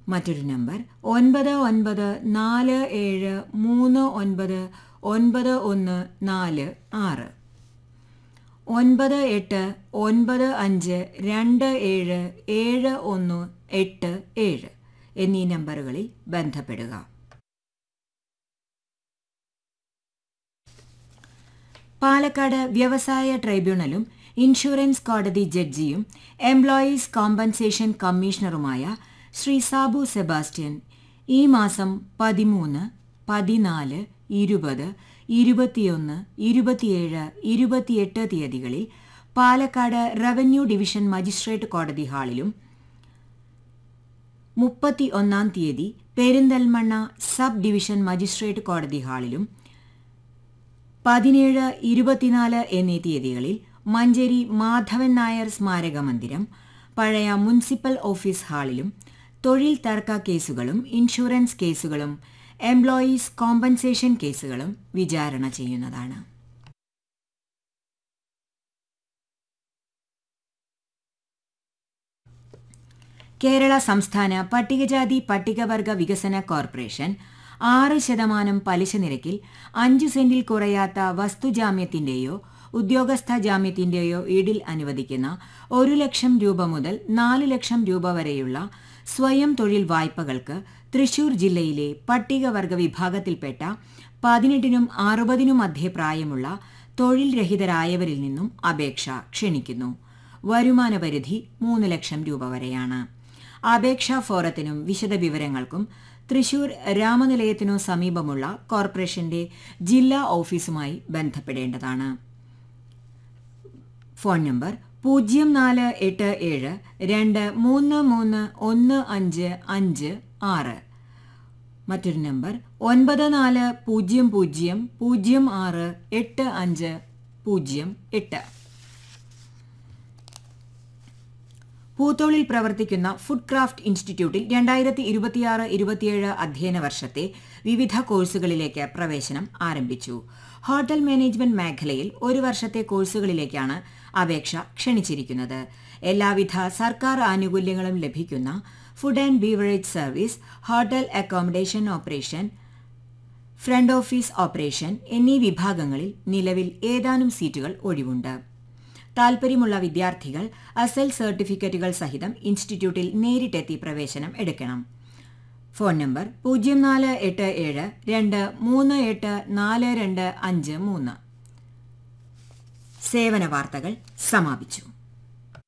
മറ്റൊരു നമ്പർ ഒൻപത് ഒൻപത് നാല് ഏഴ് മൂന്ന് ഒൻപത് ഒൻപത് ഒന്ന് നാല് ആറ് ഒൻപത് എട്ട് ഒൻപത് അഞ്ച് രണ്ട് ഏഴ് ഏഴ് ഒന്ന് എട്ട് ഏഴ് എന്നീ നമ്പറുകളിൽ ബന്ധപ്പെടുക പാലക്കാട് വ്യവസായ ട്രൈബ്യൂണലും ഇൻഷുറൻസ് കോടതി ജഡ്ജിയും എംപ്ലോയീസ് കോമ്പൻസേഷൻ കമ്മീഷണറുമായ ശ്രീ സാബു സെബാസ്റ്റ്യൻ ഈ മാസം പതിമൂന്ന് പതിനാല് ഇരുപത് ഇരുപത്തിയൊന്ന് ഇരുപത്തിയേഴ് ഇരുപത്തിയെട്ട് തീയതികളിൽ പാലക്കാട് റവന്യൂ ഡിവിഷൻ മജിസ്ട്രേറ്റ് കോടതി ഹാളിലും മുപ്പത്തി ഒന്നാം തീയതി പെരിന്തൽമണ്ണ സബ് ഡിവിഷൻ മജിസ്ട്രേറ്റ് കോടതി ഹാളിലും പതിനേഴ് ഇരുപത്തിനാല് എന്നീ തീയതികളിൽ മഞ്ചേരി മാധവൻ നായർ സ്മാരക മന്ദിരം പഴയ മുനിസിപ്പൽ ഓഫീസ് ഹാളിലും തൊഴിൽ തർക്ക കേസുകളും ഇൻഷുറൻസ് കേസുകളും എംപ്ലോയീസ് കോമ്പൻസേഷൻ കേസുകളും വിചാരണ ചെയ്യുന്നതാണ് കേരള സംസ്ഥാന പട്ടികജാതി പട്ടികവർഗ വികസന കോർപ്പറേഷൻ ആറ് ശതമാനം പലിശ നിരക്കിൽ അഞ്ചു സെന്റിൽ കുറയാത്ത വസ്തുജാമ്യത്തിന്റെയോ ഉദ്യോഗസ്ഥ ജാമ്യത്തിന്റെയോ ഈടിൽ അനുവദിക്കുന്ന ഒരു ലക്ഷം രൂപ മുതൽ നാല് ലക്ഷം രൂപ വരെയുള്ള സ്വയം തൊഴിൽ വായ്പകൾക്ക് തൃശൂർ ജില്ലയിലെ പട്ടികവർഗ വിഭാഗത്തിൽപ്പെട്ട പതിനെട്ടിനും അറുപതിനും മധ്യേ പ്രായമുള്ള തൊഴിൽ രഹിതരായവരിൽ നിന്നും അപേക്ഷ ക്ഷണിക്കുന്നു വരുമാന പരിധി മൂന്ന് ലക്ഷം രൂപ വരെയാണ് അപേക്ഷാ ഫോറത്തിനും വിശദവിവരങ്ങൾക്കും തൃശൂർ രാമനിലയത്തിനു സമീപമുള്ള കോർപ്പറേഷന്റെ ജില്ലാ ഓഫീസുമായി ബന്ധപ്പെടേണ്ടതാണ് ഫോൺ നമ്പർ പൂജ്യം നാല് എട്ട് ഏഴ് രണ്ട് മൂന്ന് മൂന്ന് ഒന്ന് അഞ്ച് അഞ്ച് ആറ് മറ്റൊരു നമ്പർ ഒൻപത് നാല് പൂജ്യം പൂജ്യം പൂജ്യം ആറ് എട്ട് അഞ്ച് പൂജ്യം എട്ട് പൂത്തോളിൽ പ്രവർത്തിക്കുന്ന ഫുഡ് ക്രാഫ്റ്റ് ഇൻസ്റ്റിറ്റ്യൂട്ടിൽ രണ്ടായിരത്തി ഇരുപത്തിയാറ് ഇരുപത്തിയേഴ് അധ്യയന വർഷത്തെ വിവിധ കോഴ്സുകളിലേക്ക് പ്രവേശനം ആരംഭിച്ചു ഹോട്ടൽ മാനേജ്മെന്റ് മേഖലയിൽ ഒരു വർഷത്തെ കോഴ്സുകളിലേക്കാണ് അപേക്ഷ ക്ഷണിച്ചിരിക്കുന്നത് എല്ലാവിധ സർക്കാർ ആനുകൂല്യങ്ങളും ലഭിക്കുന്ന food and beverage service hotel accommodation operation front office operation എന്നീ വിഭാഗങ്ങളിൽ നിലവിൽ ഏതാനും സീറ്റുകൾ ഒഴിവുണ്ട് താൽപര്യമുള്ള വിദ്യാർത്ഥികൾ അസൽ സർട്ടിഫിക്കറ്റുകൾ സഹിതം ഇൻസ്റ്റിറ്റ്യൂട്ടിൽ നേരിട്ടെത്തി പ്രവേശനം എടുക്കണം ഫോൺ നമ്പർ പൂജ്യം നാല് എട്ട് ഏഴ് രണ്ട് മൂന്ന് എട്ട് നാല് രണ്ട് അഞ്ച് മൂന്ന് സേവന വാർത്തകൾ സമാപിച്ചു